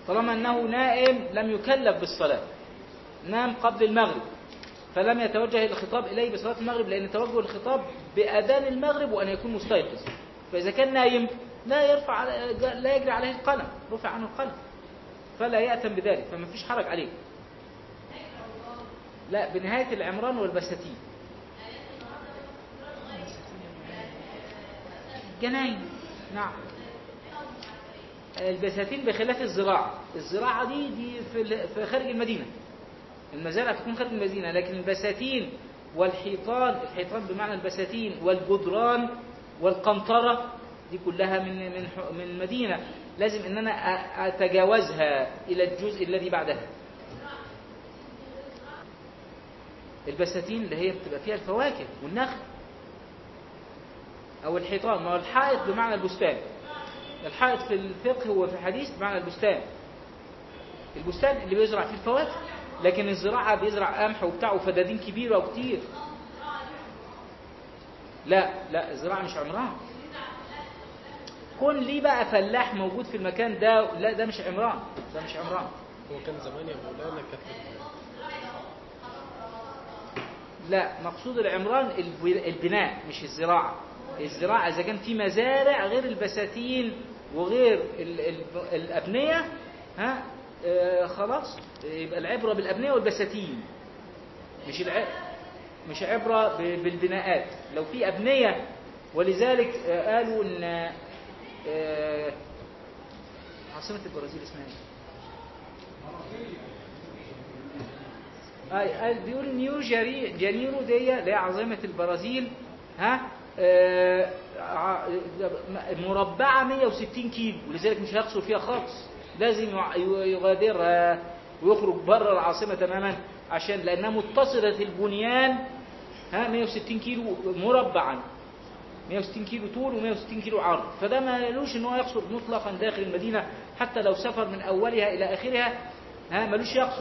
طالما أنه نائم لم يكلف بالصلاة نام قبل المغرب فلم يتوجه الخطاب إليه بصلاة المغرب لأن توجه الخطاب بأذان المغرب وأن يكون مستيقظ فإذا كان نايم لا يرفع لا يجري عليه القلم رفع عنه القلم فلا يأتم بذلك فما فيش حرج عليه لا بنهاية العمران والبساتين جناين نعم البساتين بخلاف الزراعة الزراعة دي دي في ال- في خارج المدينة المزارع تكون خارج المدينة لكن البساتين والحيطان الحيطان بمعنى البساتين والجدران والقنطرة دي كلها من من ح- من المدينة لازم ان انا أ- اتجاوزها الى الجزء الذي بعدها البساتين اللي هي بتبقى فيها الفواكه والنخل او الحيطان ما هو الحائط بمعنى البستان الحائط في الفقه وفي الحديث بمعنى البستان البستان اللي بيزرع فيه الفواكه لكن الزراعة بيزرع قمح وبتاع وفدادين كبيرة وكتير لا لا الزراعة مش عمران كون ليه بقى فلاح موجود في المكان ده لا ده مش عمران ده مش عمران هو كان زمان يا مولانا كانت لا مقصود العمران الب- البناء مش الزراعة الزراعة إذا كان في مزارع غير البساتين وغير ال ال الأبنية ها آه خلاص يبقى العبرة بالأبنية والبساتين مش الع... مش عبرة ب- بالبناءات لو في أبنية ولذلك آه قالوا إن آه عاصمة البرازيل اسمها ايه؟ آه، آه، بيقول نيو جاري جانيرو دي اللي هي عاصمة البرازيل ها آه، ع- مربعة 160 كيلو ولذلك مش هيقصر فيها خالص لازم يع- يغادرها ويخرج بره العاصمة تماما عشان لأنها متصلة البنيان ها 160 كيلو مربعا 160 كيلو طول و160 كيلو عرض فده ما يلوش ان هو يقصر مطلقا داخل المدينة حتى لو سافر من أولها إلى آخرها ها ملوش يقصر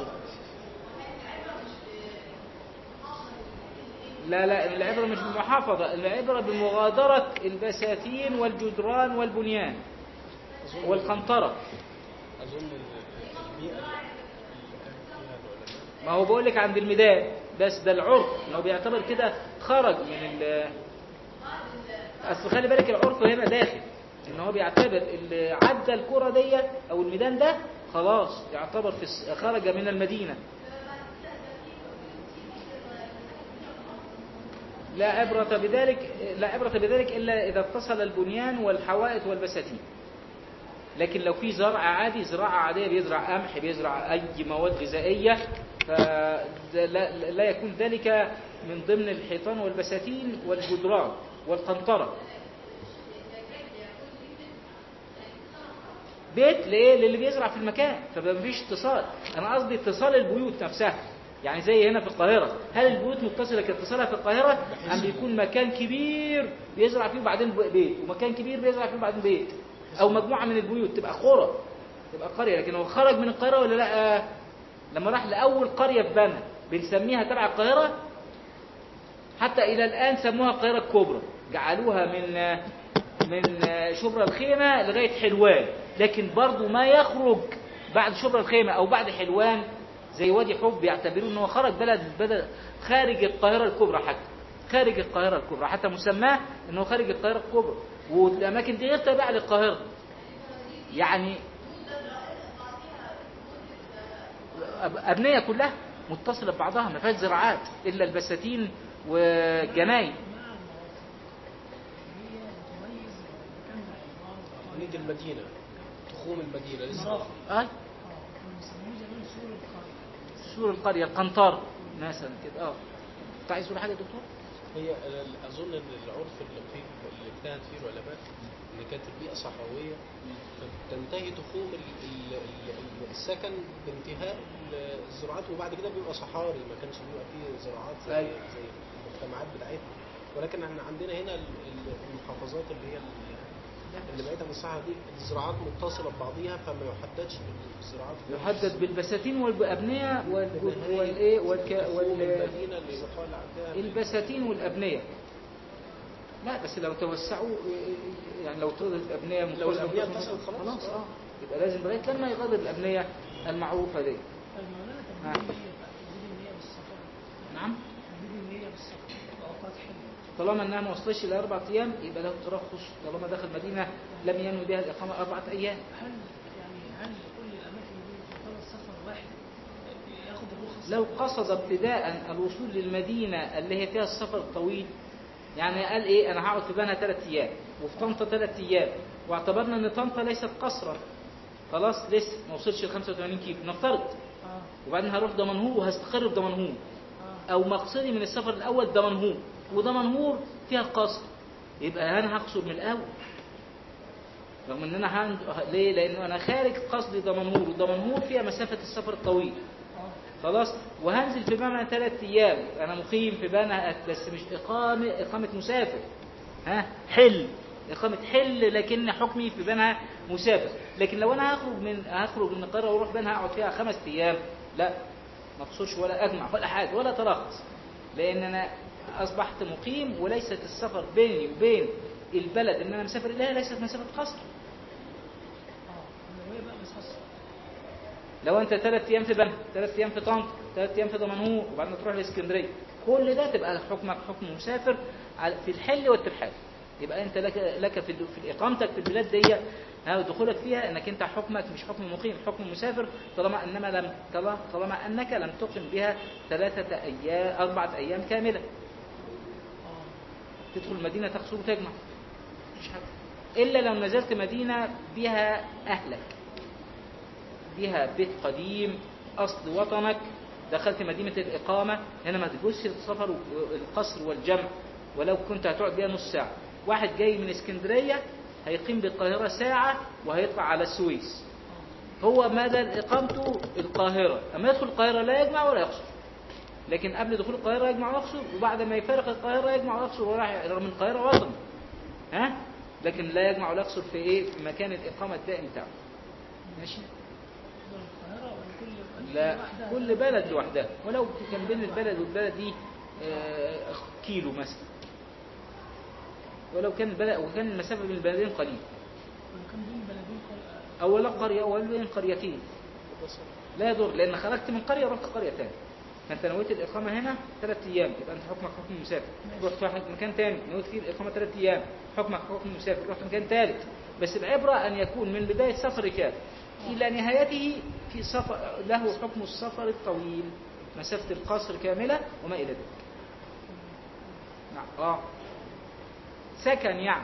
لا لا العبرة مش بالمحافظة العبرة بمغادرة البساتين والجدران والبنيان أظن والقنطرة أظن ال- البيئة اللي كان فيها العلماء ما هو بقول لك عند الميدان بس ده العرف لو بيعتبر كده خرج من ال اصل خلي بالك العرف هنا داخل ان هو بيعتبر اللي عدى الكرة دي او الميدان ده خلاص يعتبر في الس- خرج من المدينة لا عبرة بذلك لا عبرة بذلك إلا إذا اتصل البنيان والحوائط والبساتين لكن لو في زرع عادي زراعة عادية بيزرع قمح بيزرع أي مواد غذائية فلا لا يكون ذلك من ضمن الحيطان والبساتين والجدران والقنطرة بيت لإيه؟ للي بيزرع في المكان فما فيش اتصال أنا قصدي اتصال البيوت نفسها يعني زي هنا في القاهرة هل البيوت متصلة كاتصالها في القاهرة أم بيكون مكان كبير بيزرع فيه وبعدين بيت ومكان كبير بيزرع فيه وبعدين بيت أو مجموعة من البيوت تبقى قرى تبقى قرية لكن هو خرج من القاهرة ولا لا لما راح لأول قرية في بنا بنسميها تبع القاهرة حتى إلى الآن سموها القاهرة الكبرى جعلوها من من شبرا الخيمة لغاية حلوان لكن برضو ما يخرج بعد شبرا الخيمة أو بعد حلوان زي وادي حب يعتبرون أنه خرج بلد بلد خارج القاهرة الكبرى حتى خارج القاهرة الكبرى حتى مسماه أنه خارج القاهرة الكبرى والأماكن دي غير تابعة للقاهرة يعني أب- أبنية كلها متصلة ببعضها ما فيهاش زراعات إلا البساتين والجناين نيجي المدينة تخوم المدينة لسه أي سور القرية القنطار مثلا كده اه كنت عايز تقول حاجة يا دكتور؟ هي ال- أظن إن العرف اللي فيه اللي اجتهد فيه العلماء إن كانت البيئة صحراوية تنتهي تخوم ال- ال- ال- السكن بانتهاء ال- الزراعات وبعد كده بيبقى صحاري ما كانش بيبقى فيه زراعات زي, أيوة. زي المجتمعات بتاعتنا ولكن احنا عندنا هنا ال- ال- المحافظات اللي هي ال- اللي بعيدة عن الصحراء دي الزراعات متصلة ببعضيها فما يحددش بالزراعات يحدد بالبساتين والأبنية وال- والإيه والك... تخوم وال... المدينة اللي يقال عندها البساتين والأبنية لا بس لو توسعوا يعني لو طلعت الأبنية لو متصلة- الأبنية اتصلت خلاص. خلاص اه يبقى لازم لغايه لما يغادر الابنيه المعروفه دي المولانا آه. تجديد النية تجديد النية بالسفر نعم تجديد النية بالسفر وأوقات حلوة طالما انها ما وصلش لاربع ايام يبقى له ترخص طالما دخل مدينه لم ينوي بها الاقامه اربعه ايام هل يعني هل كل الأماكن دي تعتبر سفر واحد ياخد الرخص لو قصد ابتداء الوصول للمدينة اللي هي فيها السفر الطويل يعني قال ايه انا هقعد في بنها ثلاث ايام وفي طنطا ثلاث ايام واعتبرنا ان طنطا ليست قصرا خلاص لسه ما وصلش ل 85 كيلو نفترض اه وبعدين هروح دمنهور وهستقر في دمنهور اه او مقصدي من السفر الاول دمنهور ودمنهور فيها القصر يبقى انا هقصر من الاول رغم ان انا هند... ليه لانه انا خارج قصدي دمنهور ودمنهور فيها مسافه السفر الطويل اه خلاص وهنزل في بنها ثلاث ايام انا مقيم في بنها بس مش اقامه اقامه مسافر ها حل اقامه حل لكن حكمي في بنها مسافر لكن لو انا هخرج من هخرج من القاهره واروح بنها اقعد فيها خمس ايام لا ما اقصرش ولا اجمع ولا حاجه ولا ترخص لان انا اصبحت مقيم وليست السفر بيني وبين البلد اللي انا مسافر اليها ليست مسافه قصر اه النوية بقى مسافر لو انت ثلاث ايام في بنها ثلاث ايام في طنطا ثلاث ايام في دمنهور وبعدين تروح لاسكندريه كل ده تبقى حكمك حكم مسافر على- في الحل والترحال يبقى انت لك لك في في اقامتك في البلاد دي ها ودخولك فيها انك انت حكمك مش حكم مقيم حكم مسافر طالما انما لم طالما- طالما انك لم تقم بها ثلاثه ايام اربعه ايام كامله اه تدخل المدينه تقصر وتجمع مفيش حاجه الا لو نزلت مدينه بها اهلك بها بيت قديم أصل وطنك دخلت مدينة الإقامة هنا ما تجوزش السفر القصر والجمع ولو كنت هتقعد بيها نص ساعة واحد جاي من اسكندرية هيقيم بالقاهرة ساعة وهيطلع على السويس هو مدى إقامته القاهرة أما يدخل القاهرة لا يجمع ولا يقصر لكن قبل دخول القاهرة يجمع ويقصر وبعد ما يفارق القاهرة يجمع ويقصر وراح رغم إن القاهرة وطن ها لكن لا يجمع ولا يقصر في إيه في مكان الإقامة الدائم بتاعه ماشي دول القاهرة ولا كل لا واحدة كل بلد لوحدها ولو كان بين البلد والبلد دي آه، كيلو مثلا ولو كان البلد وكان المسافة بين البلدين قليل ولا كان بين بلدين قل- أو ولا قرية أو بين قريتين لا يضر لأن خرجت من قرية ورحت قرية تانية فأنت نويت الإقامة هنا ثلاث أيام يبقى أنت حكمك حكم مسافر رحت واحد مكان تاني نويت فيه الإقامة ثلاث أيام حكمك حكم مسافر رحت مكان ثالث بس العبرة أن يكون من بداية سفرك إلى نهايته في سفر له حكم السفر الطويل مسافة القصر كاملة وما إلى ذلك نعم آه سكن يعني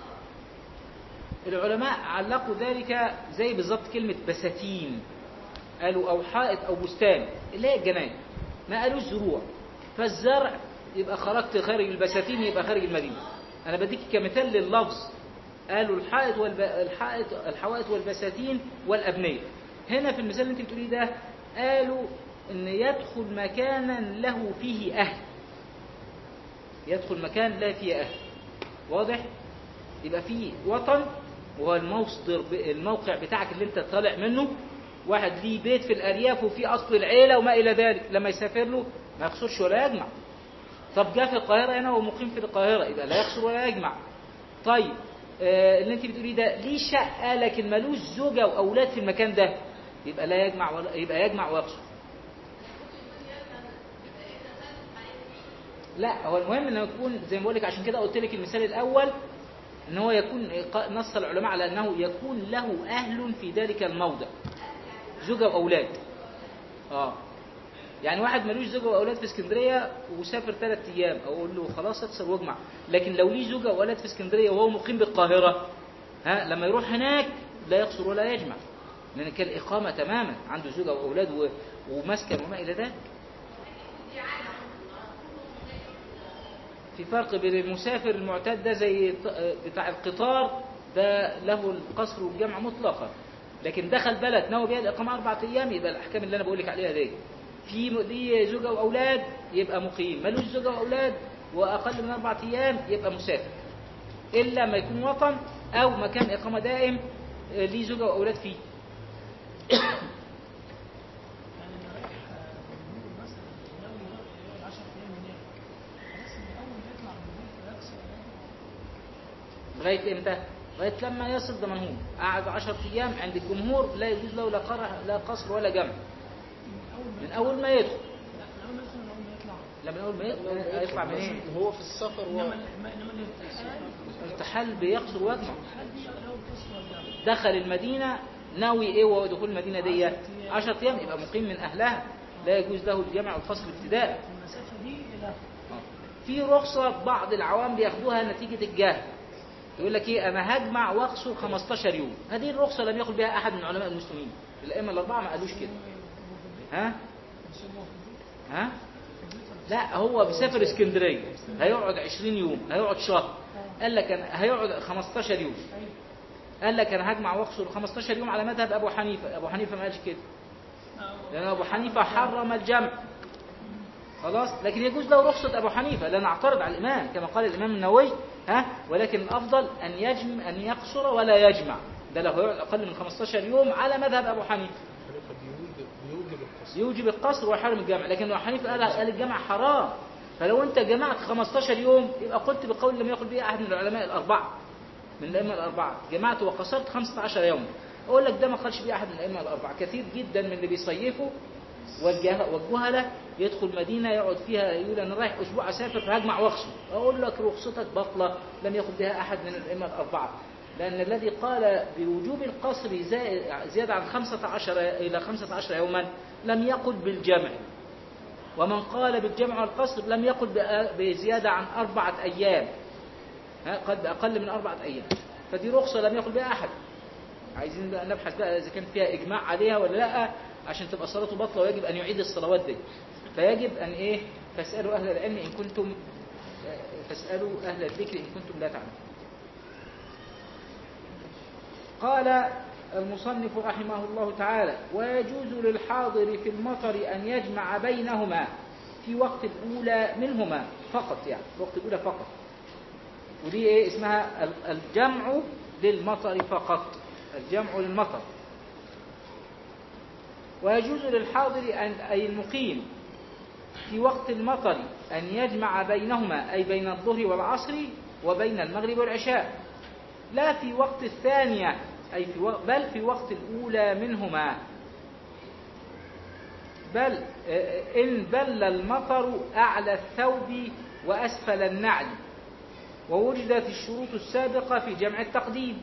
العلماء علقوا ذلك زي بالظبط كلمة بساتين قالوا أو حائط أو بستان اللي هي الجناين ما قالوش زروع فالزرع يبقى خرجت خارج البساتين يبقى خارج المدينة أنا بديك كمثال لللفظ قالوا الحائط والب... الحائط الحوائط والبساتين والأبنية هنا في المثال اللي انت بتقوليه ده قالوا ان يدخل مكانا له فيه أهل يدخل مكان لا فيه أهل واضح يبقى فيه وطن وهو المصدر ب- الموقع بتاعك اللي انت طالع منه واحد ليه بيت في الأرياف وفيه أصل العيلة وما إلى ذلك لما يسافر له ما يقصرش ولا يجمع طب جاء في القاهرة هنا ومقيم في القاهرة يبقى لا يقصر ولا يجمع طيب آه اللي انت بتقوليه ده ليه شقة لكن ملوش زوجة وأولاد في المكان ده يبقى لا يجمع ولا يبقى يجمع ويقصر لا هو المهم انه يكون زي ما بقول لك عشان كده قلت لك المثال الاول ان هو يكون نص العلماء على انه يكون له اهل في ذلك الموضع زوجة واولاد اه يعني واحد ملوش زوجة واولاد في اسكندريه وسافر ثلاث ايام اقول له خلاص اقصر واجمع لكن لو ليه زوجة واولاد في اسكندريه وهو مقيم بالقاهره ها لما يروح هناك لا يقصر ولا يجمع لان كان اقامه تماما عنده زوجة واولاد و- ومسكن وما الى ذلك في فرق بين المسافر المعتاد ده زي ط- بتاع القطار ده له القصر والجمع مطلقا لكن دخل بلد نوى بها الإقامة أربعة أيام يبقى الأحكام اللي أنا بقول لك عليها دي في م- ليه زوجة وأولاد يبقى مقيم ملوش زوجة وأولاد وأقل من أربعة أيام يبقى مسافر إلا ما يكون وطن أو مكان إقامة دائم آه، ليه زوجة وأولاد فيه يعني انا رايح آه، من النور مثلا ناوي يقعد 10 ايام هناك خلاص من اول ما يطلع من البيت ويكسر لغاية إمتى؟ لغايه لما يصل ده منهوم قعد 10 ايام عند الجمهور لا يجوز له لا قرع لا قصر ولا جمع من من اول ما اول ما يدخل لا من اول ما يدخل من اول ما يطلع لا من اول ما يدخل هيطلع منين هو في السفر انما و... ال- انما الارتحال ارتحال بيقصر ويجمع الارتحال دي له القصر والجمع دخل المدينه ناوي ايه وهو دخول المدينه دي 10 ايام يبقى مقيم من اهلها لا يجوز له الجمع والفصل ابتداء المسافه دي الى في رخصة بعض العوام بياخدوها نتيجة الجهل يقول لك ايه انا هجمع واقصر 15 يوم هذه الرخصة لم يقل بها احد من علماء المسلمين الائمة الاربعة ما قالوش كده ها ها لا هو بيسافر اسكندرية هيقعد 20 يوم هيقعد شهر قال لك انا هيقعد 15 يوم قال لك انا هجمع واقصر 15 يوم على مذهب ابو حنيفة ابو حنيفة ما قالش كده لان ابو حنيفة حرم الجمع خلاص لكن يجوز له رخصة أبو حنيفة لا نعترض على الإمام كما قال الإمام النووي ها ولكن الأفضل أن يجم أن يقصر ولا يجمع ده لو هيقعد أقل من 15 يوم على مذهب أبو حنيفة حنيفة بيوجب بيوجب القصر يوجب القصر ويحرم الجمع لكن أبو حنيفة قال قال الجمع حرام فلو أنت جمعت 15 يوم يبقى قلت بقول لم يقل به أحد من العلماء الأربعة من الأئمة الأربعة جمعت وقصرت 15 يوم أقول لك ده ما قالش به أحد من الأئمة الأربعة كثير جدا من اللي بيصيفوا والجه- والجهلة يدخل مدينة يقعد فيها يقول أنا رايح أسبوع أسافر فهجمع وأقصر أقول لك رخصتك بطلة لم يقل بها أحد من الأئمة الأربعة لأن الذي قال بوجوب القصر زا- زيادة عن 15 إلى 15 يوما لم يقل بالجمع ومن قال بالجمع والقصر لم يقل بأ- بزيادة عن أربعة أيام ها قد بأقل من أربعة أيام فدي رخصة لم يقل بها أحد عايزين بقى نبحث بقى إذا كان فيها إجماع عليها ولا لا عشان تبقى صلاته بطلة ويجب أن يعيد الصلوات دي فيجب أن إيه فاسألوا أهل العلم إن كنتم فاسألوا أهل الذكر إن كنتم لا تعلمون قال المصنف رحمه الله تعالى ويجوز للحاضر في المطر أن يجمع بينهما في وقت الأولى منهما فقط يعني وقت الأولى فقط ودي إيه اسمها ال- الجمع للمطر فقط الجمع للمطر ويجوز للحاضر أن أي المقيم في وقت المطر أن يجمع بينهما أي بين الظهر والعصر وبين المغرب والعشاء لا في وقت الثانية أي في وق- بل في وقت الأولى منهما بل آه، إن بل المطر أعلى الثوب وأسفل النعل ووجدت الشروط السابقة في جمع التقديم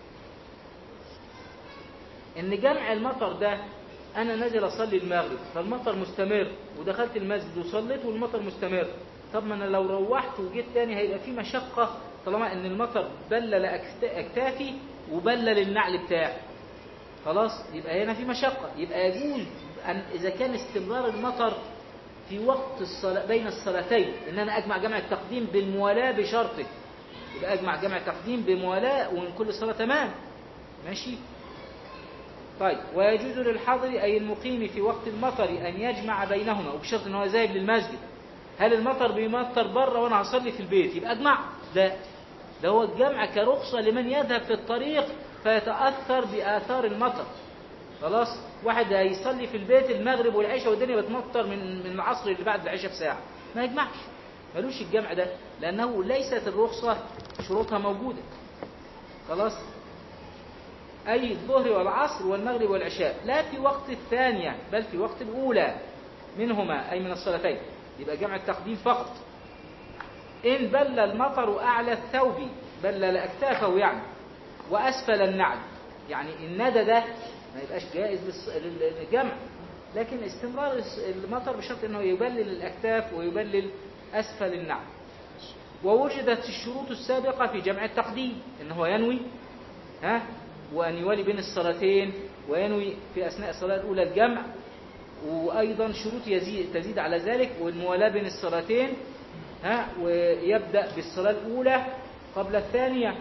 إن جمع المطر ده أنا نازل أصلي المغرب فالمطر مستمر ودخلت المسجد وصليت والمطر مستمر طب ما أنا لو روحت وجيت تاني هيبقى في مشقة طالما إن المطر بلل أكت- أكتافي وبلل النعل بتاعي خلاص يبقى هنا في مشقة يبقى يجوز أن إذا كان استمرار المطر في وقت الصلاة بين الصلاتين إن أنا أجمع جمع التقديم بالموالاة بشرطه يبقى أجمع جمع التقديم بموالاة وإن كل صلاة تمام ماشي طيب ويجوز للحاضر أي المقيم في وقت المطر أن يجمع بينهما وبشرط أن هو ذاهب للمسجد هل المطر بيمطر بره وأنا هصلي في البيت يبقى أجمع لا ده هو الجمع كرخصة لمن يذهب في الطريق فيتأثر بآثار المطر خلاص واحد هيصلي في البيت المغرب والعشاء والدنيا بتمطر من من العصر اللي بعد العشاء بساعة ما يجمعش ملوش الجمع ده لأنه ليست الرخصة شروطها موجودة خلاص أي الظهر والعصر والمغرب والعشاء لا في وقت الثانية بل في وقت الأولى منهما أي من الصلاتين يبقى جمع التقديم فقط إن بل المطر أعلى الثوب بلل أكتافه يعني وأسفل النعل يعني الندى ده ما يبقاش جائز للص- لل- للجمع لكن استمرار الس- المطر بشرط أنه يبلل الأكتاف ويبلل أسفل النعل ووجدت الشروط السابقة في جمع التقديم إن هو ينوي ها وأن يولي بين الصلاتين وينوي في أثناء الصلاة الأولى الجمع وأيضا شروط يزيد تزيد على ذلك والموالاة بين الصلاتين ها ويبدأ بالصلاة الأولى قبل الثانية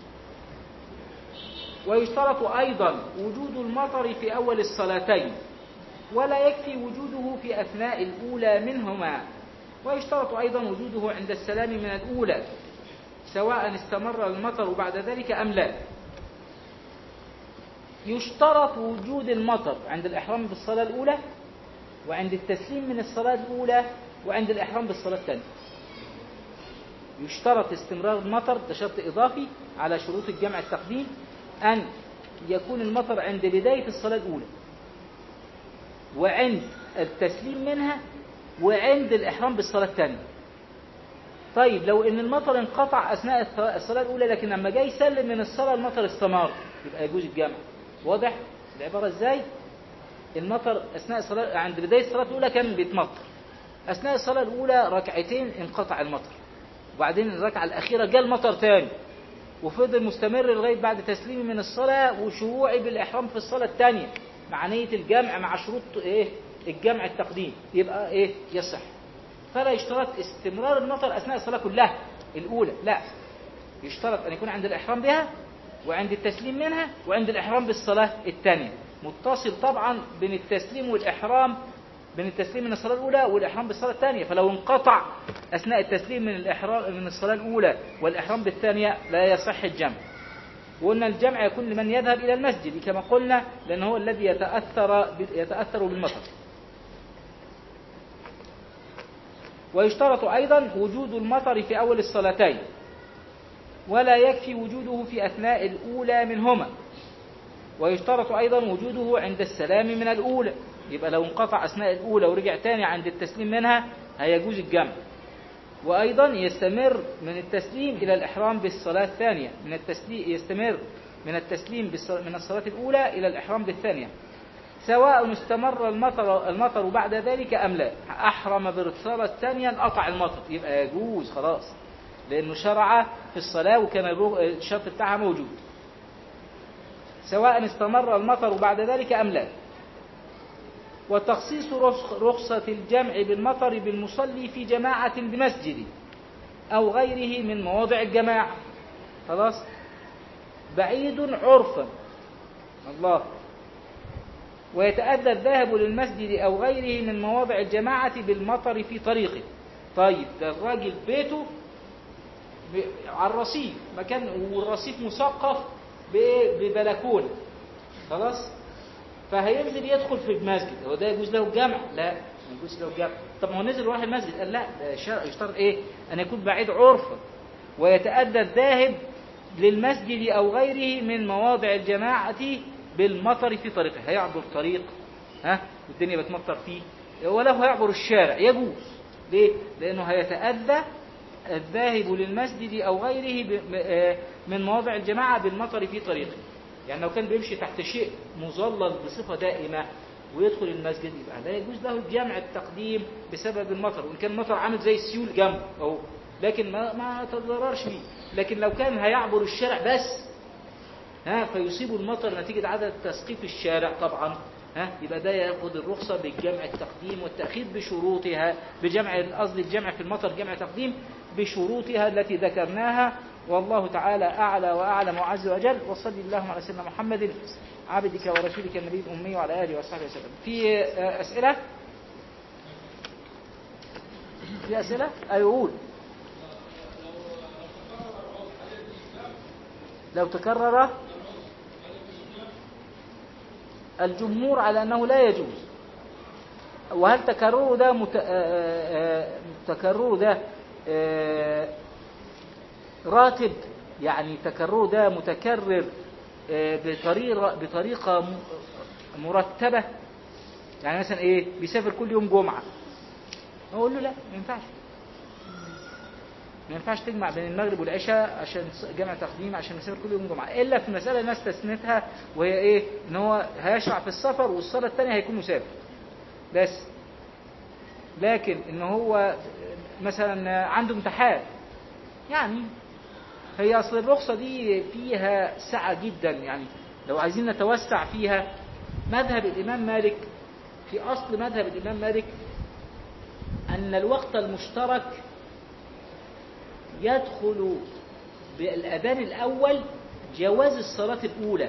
ويشترط أيضا وجود المطر في أول الصلاتين ولا يكفي وجوده في أثناء الأولى منهما ويشترط أيضا وجوده عند السلام من الأولى سواء استمر المطر بعد ذلك أم لا يشترط وجود المطر عند الإحرام بالصلاة الأولى وعند التسليم من الصلاة الأولى وعند الإحرام بالصلاة الثانية يشترط استمرار المطر ده شرط إضافي على شروط الجمع التقديم أن يكون المطر عند بداية الصلاة الأولى وعند التسليم منها وعند الإحرام بالصلاة الثانية طيب لو ان المطر انقطع اثناء الص- الصلاه الاولى لكن لما جاي يسلم من الصلاه المطر استمر يبقى يجوز الجمع واضح العباره ازاي المطر اثناء الصلاه عند بدايه الصلاه الاولى كان بيتمطر اثناء الصلاه الاولى ركعتين انقطع المطر وبعدين الركعه الاخيره جاء المطر تاني وفضل مستمر لغايه بعد تسليمي من الصلاه وشروعي بالاحرام في الصلاه الثانيه مع نيه الجمع مع شروط ايه الجمع التقديم يبقى ايه يصح فلا يشترط استمرار المطر أثناء الصلاة كلها الأولى لا يشترط أن يكون عند الإحرام بها وعند التسليم منها وعند الإحرام بالصلاة الثانية متصل طبعا بين التسليم والإحرام بين التسليم من الصلاة الأولى والإحرام بالصلاة الثانية فلو انقطع أثناء التسليم من الإحرام من الصلاة الأولى والإحرام بالثانية لا يصح الجمع وقلنا الجمع يكون لمن يذهب إلى المسجد كما قلنا لأن هو الذي يتأثر يتأثر بالمطر ويشترط أيضا وجود المطر في أول الصلاتين ولا يكفي وجوده في أثناء الأولى منهما ويشترط أيضا وجوده عند السلام من الأولى يبقى لو انقطع أثناء الأولى ورجع تاني عند التسليم منها هيجوز الجمع وأيضا يستمر من التسليم إلى الإحرام بالصلاة الثانية من التسليم يستمر من التسليم بالص- من الصلاة الأولى إلى الإحرام بالثانية سواء استمر المطر المطر بعد ذلك أم لا أحرم بالصلاة الثانية انقطع المطر يبقى يجوز خلاص لأنه شرع في الصلاة وكان الرو- الشرط بتاعها موجود سواء استمر المطر بعد ذلك أم لا وتخصيص رخص- رخصة الجمع بالمطر بالمصلي في جماعة بمسجد أو غيره من مواضع الجماعة خلاص بعيد عرفا الله ويتأذى الذاهب للمسجد أو غيره من مواضع الجماعة بالمطر في طريقه طيب ده الراجل بيته ب- على الرصيف مكان والرصيف مثقف ب- ببلكونة خلاص فهينزل يدخل في المسجد هو ده يجوز له الجمع لا ما يجوز له الجمع طب ما هو نزل وراح المسجد قال لا ده شرع- يشترط ايه ان يكون بعيد عرفا ويتأدى الذاهب للمسجد أو غيره من مواضع الجماعة بالمطر في طريقه هيعبر طريق ها والدنيا بتمطر فيه وله هيعبر الشارع يجوز ليه؟ لأنه هيتأذى الذاهب للمسجد أو غيره ب- م- آه من مواضع الجماعة بالمطر في طريقه يعني لو كان بيمشي تحت شيء مظلل بصفة دائمة ويدخل المسجد يبقى لا يجوز له الجمع التقديم بسبب المطر وإن كان المطر عامل زي السيول جنبه أهو لكن ما ما تضررش بيه لكن لو كان هيعبر الشارع بس ها فيصيب المطر نتيجة عدد تسقيف الشارع طبعا ها يبقى ده ياخد الرخصة بالجمع التقديم والتأخير بشروطها بجمع قصد الجمع في المطر جمع تقديم بشروطها التي ذكرناها والله تعالى أعلى وأعلم وعز وجل وصلي اللهم على سيدنا محمد عبدك ورسولك النبي الأمي وعلى آله وصحبه وسلم في آه، أسئلة في أسئلة أيوه قول لو تكرر الجمهور على أنه لا يجوز وهل تكرره ده مت... آه، آه، تكرره ده آه، راتب يعني تكرره ده متكرر آه، بطريقة بطريقة م- مرتبة يعني مثلا ايه بيسافر كل يوم جمعة اقول له لا ما ينفعش ما ينفعش تجمع بين المغرب والعشاء عشان جمع تقديم عشان يسافر كل يوم جمعة إلا في مسألة الناس تستثنتها وهي إيه؟ إن هو هيشرع في السفر والصلاة الثانية هيكون مسافر بس لكن إن هو مثلا عنده امتحان يعني هي أصل الرخصة دي فيها سعة جدا يعني لو عايزين نتوسع فيها مذهب الإمام مالك في أصل مذهب الإمام مالك أن الوقت المشترك يدخل بالأذان الأول جواز الصلاة الأولى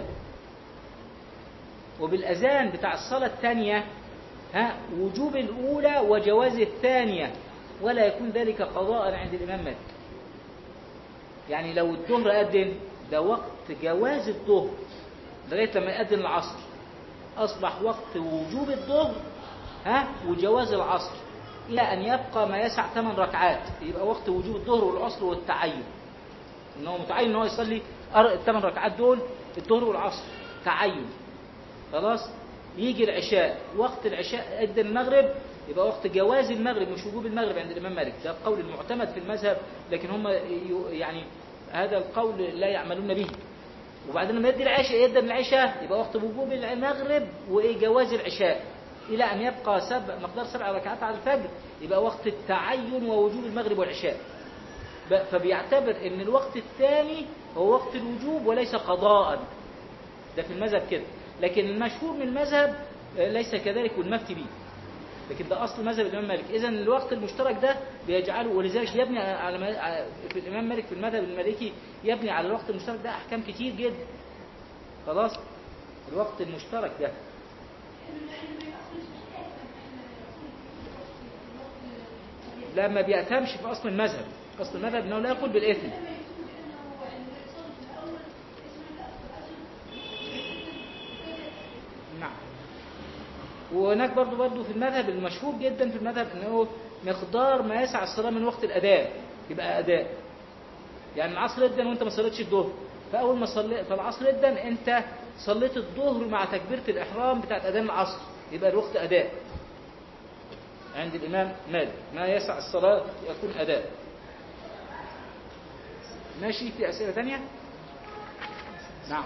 وبالأذان بتاع الصلاة الثانية ها وجوب الأولى وجواز الثانية ولا يكون ذلك قضاء عند الإمام مالك يعني لو الظهر أذن ده وقت جواز الظهر لغاية لما يأذن العصر أصبح وقت وجوب الظهر ها وجواز العصر إلى أن يبقى ما يسع ثمان ركعات يبقى وقت وجوب الظهر والعصر والتعين إن هو متعين إن هو يصلي أر- الثمان ركعات دول الظهر والعصر تعين خلاص يجي العشاء وقت العشاء أدى المغرب يبقى وقت جواز المغرب مش وجوب المغرب عند الإمام مالك ده القول المعتمد في المذهب لكن هم ي- يعني هذا القول لا يعملون به وبعدين لما يدي العشاء يدي العشاء يبقى وقت وجوب المغرب وجواز العشاء إلى أن يبقى سبع مقدار سبع ركعات على الفجر يبقى وقت التعين ووجوب المغرب والعشاء ب- فبيعتبر ان الوقت الثاني هو وقت الوجوب وليس قضاء ده في المذهب كده لكن المشهور من المذهب آه، ليس كذلك والمفتي به لكن ده اصل مذهب الامام مالك اذا الوقت المشترك ده بيجعله ولذلك يبني على ما- على- في الامام مالك في المذهب المالكي يبني على الوقت المشترك ده احكام كتير جدا خلاص الوقت المشترك ده لا ما بيأتمش في اصل المذهب اصل المذهب انه لا يقول بالاثم نعم وهناك برضو برضو في المذهب المشهور جدا في المذهب انه مقدار ما يسع الصلاه من وقت الاداء يبقى اداء يعني العصر يدن وانت ما صليتش الظهر فاول ما صلي فالعصر يدن انت صليت الظهر مع تكبيره الاحرام بتاعت اذان العصر يبقى الوقت اداء عند الامام مالك ما يسع الصلاه يكون اداء ماشي في اسئله ثانيه نعم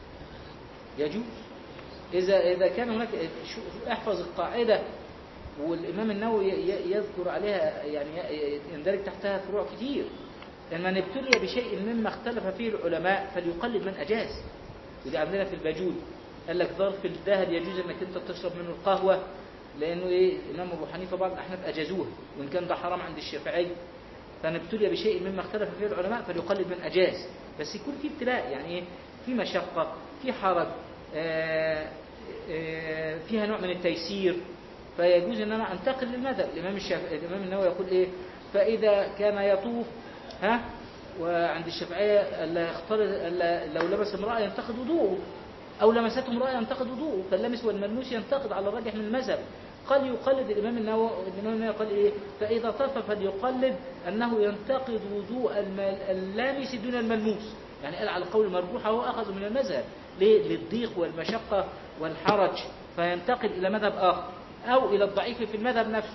يجوز إذا إذا كان هناك شو- احفظ القاعدة والإمام النووي ي- ي- يذكر عليها يعني ي- يندرج تحتها فروع كتير إن من ابتلي بشيء مما اختلف فيه العلماء فليقلد من أجاز ودي عندنا في الباجول قال لك ظرف الذهب يجوز انك انت تشرب منه القهوة لانه ايه الامام ابو حنيفه بعض الاحناف اجازوها وان كان ده حرام عند الشافعي فان ابتلي بشيء مما اختلف فيه العلماء فليقلد من اجاز بس يكون في ابتلاء يعني ايه في مشقه في حرج آه، آه، فيها نوع من التيسير فيجوز ان انا انتقل للمذهب الامام الشافعي الامام النووي يقول ايه فاذا كان يطوف ها وعند الشافعيه الا يختلط الا لو لبس امراه ينتقد وضوءه او لمسته امراه ينتقد وضوءه فاللمس والملموس ينتقد على الراجح من المذهب قال يقلد الامام النووي الامام النووي قال ايه فاذا طاف فليقلد انه ينتقد وضوء الم- اللامس دون الملموس يعني قال على القول المرجوح هو اخذ من المذهب ليه للضيق والمشقه والحرج فينتقل الى مذهب اخر او الى الضعيف في المذهب نفسه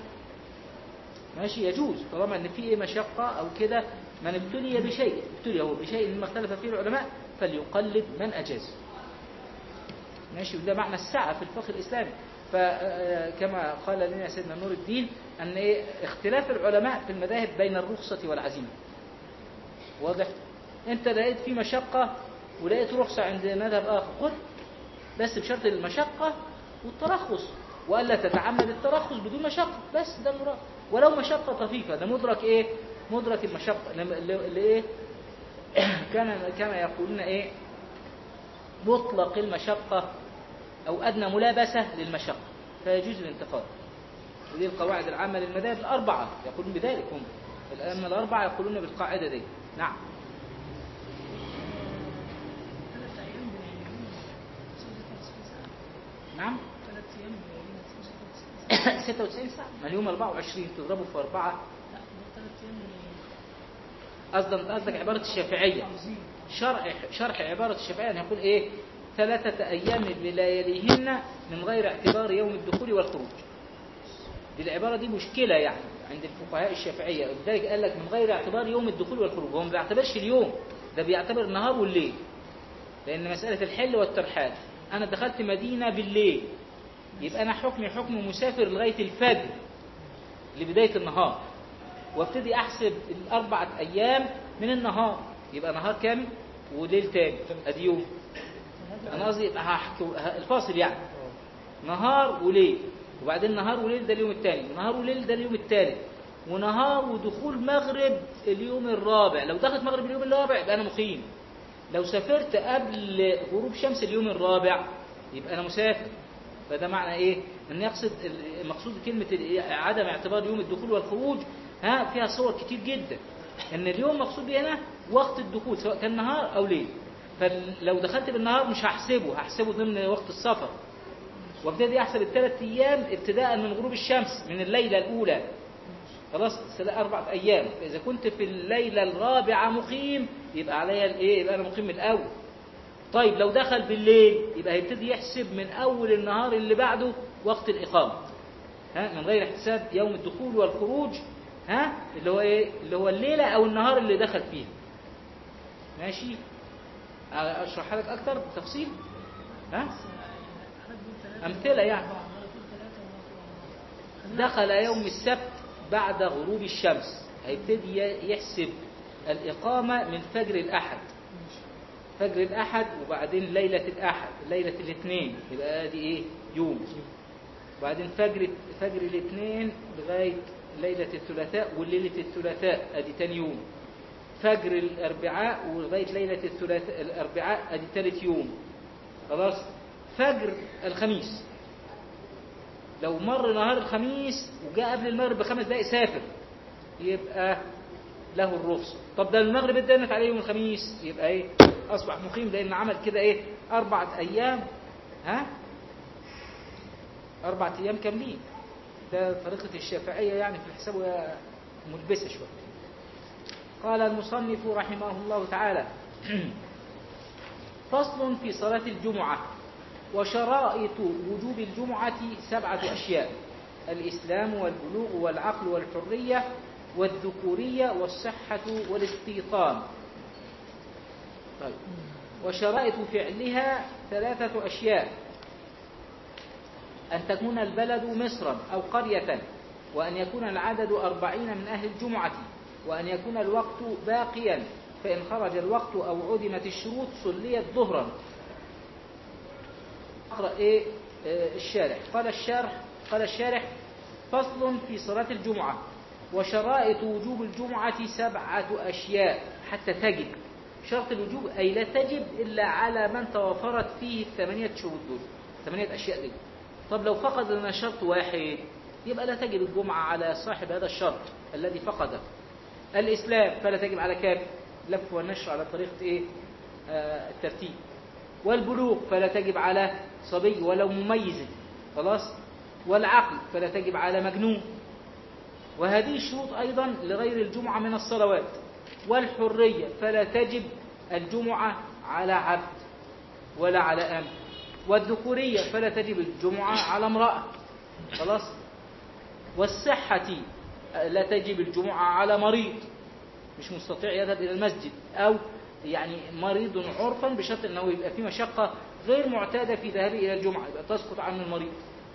ماشي يجوز طالما ان في ايه مشقه او كده من ابتلي بشيء ابتلي هو بشيء مما اختلف فيه العلماء فليقلد من اجاز ماشي وده معنى السعه في الفقه الاسلامي فكما قال لنا سيدنا نور الدين ان ايه اختلاف العلماء في المذاهب بين الرخصه والعزيمه واضح انت لقيت في مشقه ولقيت رخصه عند مذهب اخر خد بس بشرط المشقه والترخص والا تتعمد الترخص بدون مشقه بس ده المراد ولو مشقه طفيفه ده مدرك ايه مدرك المشقه لم- ل- لايه كان كان يقولون ايه مطلق المشقه او ادنى ملابسه للمشقه فيجوز الانتقاد ودي القواعد العامه للمذاهب الاربعه يقولون بذلك هم الائمه الاربعه يقولون بالقاعده دي نعم ثلاث أيام بلياليهم تصلي 96 ساعة نعم ثلاث أيام بلياليهم تصلي 96 ساعة 96 ساعه ما اليوم 24 تضربه في اربعه لا ده ثلاث أيام بلياليهم قصدك قصدك عباره الشافعيه عظيم شرح شرح عبارة الشافعية أن يقول إيه ثلاثة أيام بلياليهن من غير اعتبار يوم الدخول والخروج دي العبارة دي مشكلة يعني عند الفقهاء الشافعية لذلك قال لك من غير اعتبار يوم الدخول والخروج هو ما بيعتبرش اليوم ده بيعتبر النهار والليل لأن مسألة الحل والترحال أنا دخلت مدينة بالليل يبقى أنا حكمي حكم مسافر لغاية الفجر لبداية النهار وابتدي احسب الاربعه ايام من النهار يبقى نهار كامل وليل تاني ادي يوم انا قصدي يبقى هحكي ه- الفاصل يعني نهار وليل وبعدين نهار وليل ده اليوم الثاني ونهار وليل ده اليوم الثالث ونهار ودخول مغرب اليوم الرابع لو دخلت مغرب اليوم الرابع يبقى انا مقيم لو سافرت قبل غروب شمس اليوم الرابع يبقى انا مسافر فده معنى ايه ان يقصد المقصود كلمه ال- عدم اعتبار يوم الدخول والخروج ها فيها صور كتير جدا ان اليوم مقصود بيه هنا وقت الدخول سواء كان نهار او ليل فلو دخلت بالنهار مش هحسبه هحسبه ضمن وقت السفر وابتدي احسب الثلاث ايام ابتداء من غروب الشمس من الليله الاولى خلاص سلا- أربعة أيام فإذا كنت في الليلة الرابعة مقيم يبقى عليا الايه يبقى انا مقيم من الاول طيب لو دخل بالليل يبقى هيبتدي يحسب من اول النهار اللي بعده وقت الاقامه ها من غير احتساب يوم الدخول والخروج ها اللي هو ايه اللي هو الليله او النهار اللي دخل فيه ماشي اشرحها لك اكتر بالتفصيل ها بس يعني حضرتك بتقول ثلاثة أمثلة يعني. وأربعة، مرة تقول ثلاثة ومرة أربعة. دخل يوم السبت بعد غروب الشمس هيبتدي يحسب الإقامة من فجر الأحد ماشي. فجر الأحد وبعدين ليلة الأحد ليلة الاثنين يبقى دي إيه يوم وبعدين فجر فجر الاثنين لغاية ليلة الثلاثاء وليلة الثلاثاء أدي تاني يوم فجر الأربعاء ولغاية ليلة الثلاثاء الأربعاء أدي ثالث يوم خلاص فجر الخميس لو مر نهار الخميس وجاء قبل المغرب بخمس دقائق سافر يبقى له الرخصة طب ده المغرب اتدنت عليه يوم الخميس يبقى ايه اصبح مقيم لان عمل كده ايه اربعة ايام ها اربعة ايام كاملين ده طريقة الشافعية يعني في الحساب وهي ملبسة شوية قال المصنف رحمه الله تعالى فصل في صلاة الجمعة وشرائط وجوب الجمعة سبعة أشياء الإسلام والبلوغ والعقل والحرية والذكورية والصحة والاستيطان طيب وشرائط فعلها ثلاثة أشياء أن تكون البلد مصرا أو قرية وأن يكون العدد أربعين من أهل الجمعة وأن يكون الوقت باقيا فإن خرج الوقت أو عدمت الشروط صليت ظهرا اقرأ إيه آه، الشارح قال الشارح قال الشارح فصل في صلاة الجمعة وشرائط وجوب الجمعة سبعة أشياء حتى تجب شرط الوجوب أي لا تجب إلا على من توفرت فيه الثمانية شروط دول ثمانية أشياء دول طب لو فقد لنا شرط واحد يبقى لا تجب الجمعة على صاحب هذا الشرط الذي فقده الإسلام فلا تجب على كافر لف والنشر على طريقة إيه آه الترتيب والبلوغ فلا تجب على صبي ولو مميز خلاص والعقل فلا تجب على مجنون وهذه الشروط أيضا لغير الجمعة من الصلوات والحرية فلا تجب الجمعة على عبد ولا على أم والذكورية فلا تجب الجمعة على امرأة خلاص والصحة لا تجب الجمعة على مريض مش مستطيع يذهب إلى المسجد أو يعني مريض عرفا بشرط أنه يبقى في مشقة غير معتادة في ذهابه إلى الجمعة يبقى تسقط عنه المريض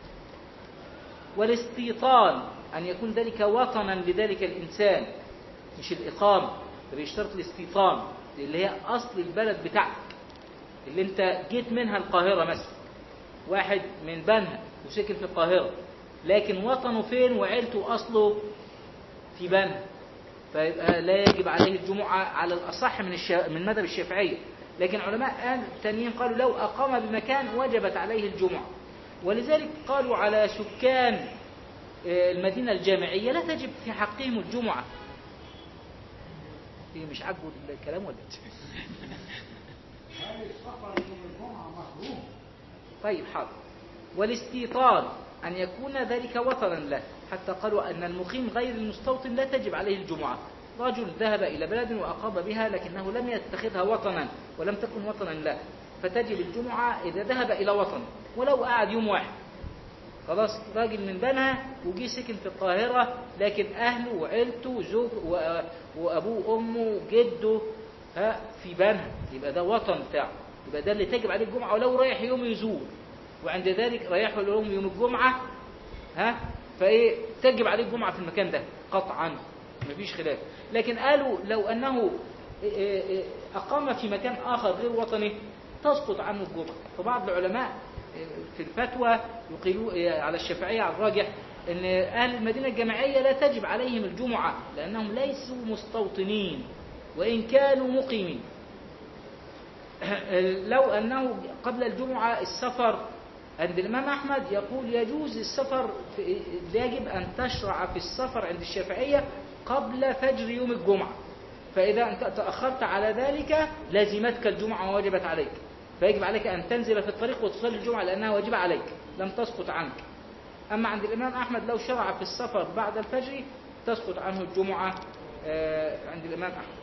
والاستيطان أن يكون ذلك وطنا لذلك الإنسان مش الإقامة ده بيشترط الاستيطان اللي هي أصل البلد بتاعتك اللي أنت جيت منها القاهرة مثلا واحد من بنها وسكن في القاهرة لكن وطنه فين وعيلته أصله في بنها فيبقى لا يجب عليه الجمعة على الأصح من الشا... من مذهب الشافعية لكن علماء تانيين قالوا لو أقام بمكان وجبت عليه الجمعة ولذلك قالوا على سكان المدينة الجامعية لا تجب في حقهم الجمعة إيه مش عاجبه الكلام ولا طيب حاضر والاستيطان أن يكون ذلك وطنا له حتى قالوا أن المقيم غير المستوطن لا تجب عليه الجمعة رجل ذهب إلى بلد وأقام بها لكنه لم يتخذها وطنا ولم تكن وطنا له فتجب الجمعة إذا ذهب إلى وطن ولو قعد يوم واحد خلاص راجل من بنها وجي سكن في القاهرة لكن أهله وعيلته وزوج وأبوه وأمه وجده ها في بنها يبقى ده وطن بتاعه يبقى ده اللي تجب عليه الجمعة ولو رايح يوم يزور وعند ذلك رايح يوم يوم الجمعة ها فايه تجب عليه الجمعة في المكان ده قطعا مفيش خلاف لكن قالوا لو أنه أقام في مكان آخر غير وطني تسقط عنه الجمعة فبعض العلماء في الفتوى يقيلوا على الشافعية على الراجح أن أهل المدينة الجامعية لا تجب عليهم الجمعة لأنهم ليسوا مستوطنين وإن كانوا مقيمين لو أنه قبل الجمعة السفر عند الإمام أحمد يقول يجوز السفر يجب أن تشرع في السفر عند الشافعية قبل فجر يوم الجمعة فإذا أنت تأخرت على ذلك لازمتك الجمعة ووجبت عليك فيجب عليك أن تنزل في الطريق وتصلي الجمعة لأنها واجبة عليك لم تسقط عنك أما عند الإمام أحمد لو شرع في السفر بعد الفجر تسقط عنه الجمعة عند الإمام أحمد